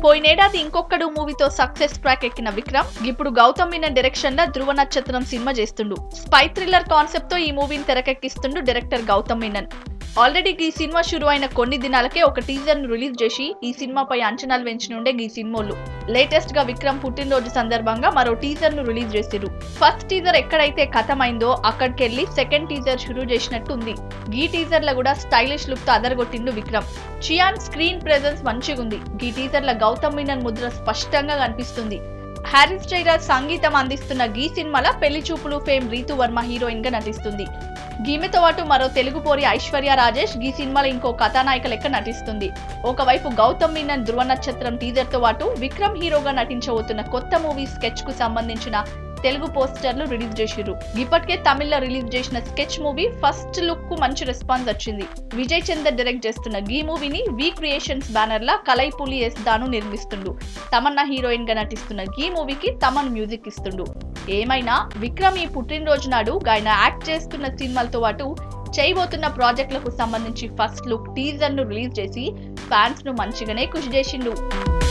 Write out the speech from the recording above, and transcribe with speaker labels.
Speaker 1: పోయినేడాది ఇంకొకడు మూవీతో సక్సెస్ ట్రాక్ ఎక్కిన విక్రమ్ ఇప్పుడు గౌతమ్ మీనన్ డైరెక్షన్ లో ధృవ నక్షత్రం సినిమా చేస్తుండు స్పై థ్రిల్లర్ కాన్సెప్ట్ తో ఈ మూవీని తెరకెక్కిస్తుండు డైరెక్టర్ గౌతమ్ మీనన్ ఆల్రెడీ ఈ సినిమా షురు అయిన కొన్ని దినాలకే ఒక టీజర్ ను రిలీజ్ చేసి ఈ సినిమాపై అంచనాలు పెంచినుండే ఈ సినిమాలు లేటెస్ట్ గా విక్రమ్ పుట్టినరోజు సందర్భంగా మరో టీజర్ ను రిలీజ్ చేసిరు ఫస్ట్ టీజర్ ఎక్కడైతే కథమైందో అక్కడికి వెళ్ళి సెకండ్ టీజర్ షురూ చేసినట్టు ఉంది ఈ టీజర్ లో కూడా స్టైలిష్ లుక్ తో అదరగొట్టిండు విక్రమ్ చియాన్ స్క్రీన్ ప్రెజెన్స్ మంచిగుంది ఈ టీజర్ లో గౌతమ్ మీనన్ ముద్ర స్పష్టంగా కనిపిస్తుంది హ్యారిస్ జైరాజ్ సంగీతం అందిస్తున్న గీ సినిమాలో పెళ్లి చూపులు ఫేమ్ రీతు వర్మ హీరోయిన్ గా నటిస్తుంది గీమెతో పాటు మరో తెలుగు పోరి ఐశ్వర్య రాజేష్ ఈ సినిమాలో ఇంకో కథానాయిక లెక్క నటిస్తుంది ఒకవైపు గౌతమ్ మీనన్ ధృవ నక్షత్రం టీజర్ తో పాటు విక్రమ్ హీరోగా నటించబోతున్న కొత్త మూవీ స్కెచ్ కు సంబంధించిన తెలుగు పోస్టర్లు రిలీజ్ చేసిర్రు ఇప్పటికే తమిళ్లో రిలీజ్ చేసిన స్కెచ్ మూవీ ఫస్ట్ లుక్ కు మంచి రెస్పాన్స్ వచ్చింది విజయ్ చందర్ డైరెక్ట్ చేస్తున్న ఈ మూవీని వి క్రియేషన్స్ బ్యానర్ లా కలైపులి ఎస్ దాను నిర్మిస్తుండు తమన్నా హీరోయిన్ గా నటిస్తున్న ఈ మూవీకి తమన్ మ్యూజిక్ ఇస్తుండు ఏమైనా విక్రమ్ ఈ పుట్టినరోజు నాడు ఆయన యాక్ట్ చేస్తున్న సినిమాలతో పాటు చేయబోతున్న ప్రాజెక్టులకు సంబంధించి ఫస్ట్ లుక్ టీజర్ ను రిలీజ్ చేసి ఫ్యాన్స్ ను మంచిగానే ఖుషి చేసిండు